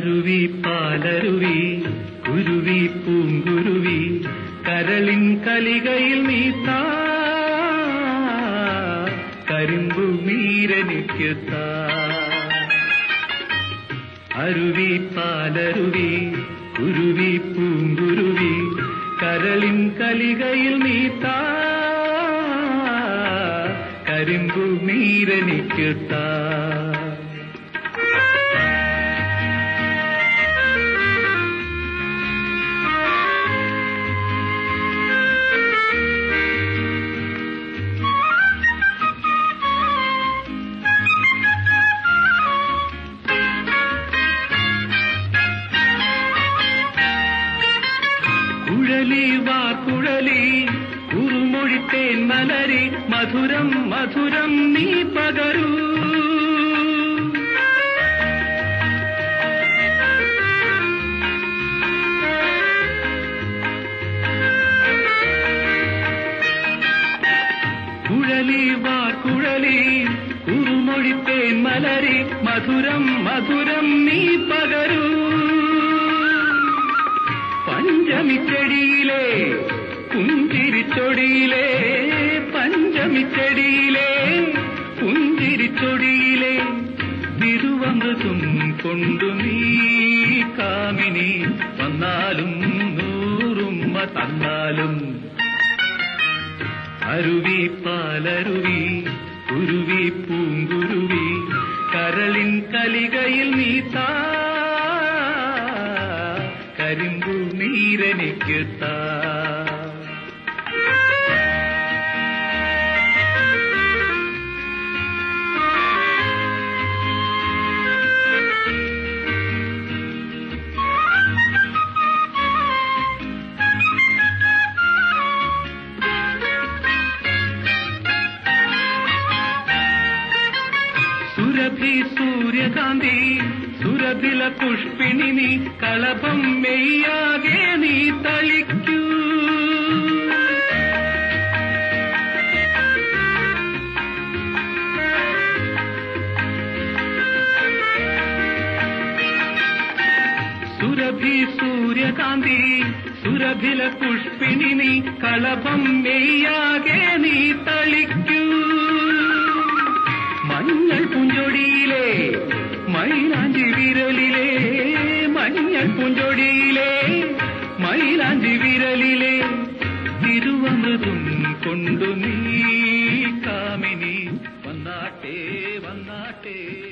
അരുവി പാലരുവി കുരുവി പൂങ്കുരുവി കരളിൻ കലികയിൽ നീ താ കരിമ്പു നീരനിക്ക് താ അരുവി പാലരുവി കുരുവി പൂങ്കുരുവി കരളിൻ കലികയിൽ നീ താ കരിമ്പു നീരനിക്ക് താ കുഴലി വാ കുഴലി കുറുമൊഴിത്തേൻ മലരി മധുരം മധുരം നീ പകരൂ കുഴലി വാ കുഴലി കുറുമൊഴിത്തേൻ മലരി മധുരം മധുരം നീ പകരൂ പഞ്ചമിച്ചെടിയിലെ പുഞ്ചിരിച്ചൊടിയിലെ പഞ്ചമിച്ചെടിയിലെ പുഞ്ചിരിച്ചൊടിയിലെ തിരുവമൃതും കൊണ്ടു നീ കാമിനി വന്നാലും നൂറുമ്മ തന്നാലും അരുവി പാലരുവി കുരുവി പൂങ്കുരുവി കരളിൻ കലികയിൽ നീ താ കരിമ്പു നീരനിക്ക് താ സുരഭി സൂര്യകാന്തി സുരഭില പുഷ്പിണി നീ കളഭം മെയ്യാകെ നീ തളിക്കൂ സുരഭി സൂര്യകാന്തി സുരഭില പുഷ്പിണി നീ കളഭം മെയ്യാകെ നീ തളിക്കൂ മഞ്ഞൾ പുഞ്ചൊടിയിലെ മൈലാഞ്ചി വിരലിലെ മഞ്ഞൾ പുഞ്ചൊടിയിലെ മൈലാഞ്ചി വിരലിലെ തിരുവമൃതും കൊണ്ടു നീ കാമിനി വന്നാട്ടെ വന്നാട്ടെ